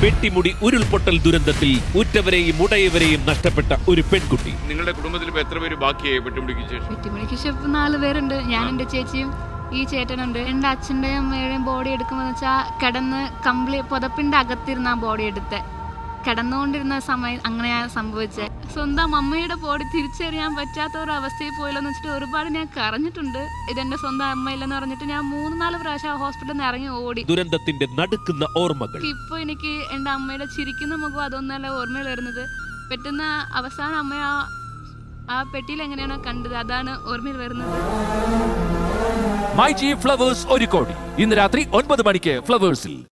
പെട്ടിമുടി ഉരുൾപൊട്ടൽ ദുരന്തത്തിൽ ഉറ്റവരെയും ഉടയവരെയും നഷ്ടപ്പെട്ട ഒരു പെൺകുട്ടി നിങ്ങളുടെ കുടുംബത്തിൽ ഇപ്പൊ എത്ര പേര് ബാക്കിയായി പെട്ടുപിടിക്ക് ശേഷം വെട്ടിമുടിക്ക് ഷെഫ് നാല് പേരുണ്ട് ഞാൻ എൻ്റെ ചേച്ചിയും ഈ ചേട്ടനുണ്ട് എൻ്റെ അച്ഛൻ്റെയും അമ്മയുടെയും ബോഡി എടുക്കുമ്പോൾ വെച്ചാൽ കിടന്ന് കംപ്ലീ പുതപ്പിൻ്റെ അകത്തിരുന്ന ആ ബോഡി എടുത്ത് കിടന്നുകൊണ്ടിരുന്ന സമയം അങ്ങനെയാണ് സംഭവിച്ചത് സ്വന്തം അമ്മയുടെ ബോഡി തിരിച്ചറിയാൻ പറ്റാത്ത ഒരു അവസ്ഥയിൽ പോയില്ലെന്ന് വെച്ചിട്ട് ഒരുപാട് ഞാൻ കരഞ്ഞിട്ടുണ്ട് ഇതെൻ്റെ സ്വന്തം അമ്മയില്ലെന്ന് പറഞ്ഞിട്ട് ഞാൻ മൂന്ന് നാല് പ്രാവശ്യം ഹോസ്പിറ്റലിൽ നിന്ന് ഇറങ്ങി ഓടി ദുരന്തത്തിന്റെ നടുക്കുന്ന ഓർമ്മകൾ ഇപ്പോൾ എനിക്ക് എൻ്റെ അമ്മയുടെ ചിരിക്കുന്ന മുഖം അതൊന്നല്ല ഓർമ്മയിൽ വരുന്നത് പെട്ടെന്ന് അവസാനം അമ്മ ആ ആ പെട്ടിയിൽ എങ്ങനെയാണോ കണ്ടത് അതാണ് ഓർമ്മയിൽ വരുന്നത് മൈ ജി ഫ്ലവേഴ്സ് ഒരു കോടി ഇന്ന് രാത്രി ഒൻപത് മണിക്ക് ഫ്ലവേഴ്സിൽ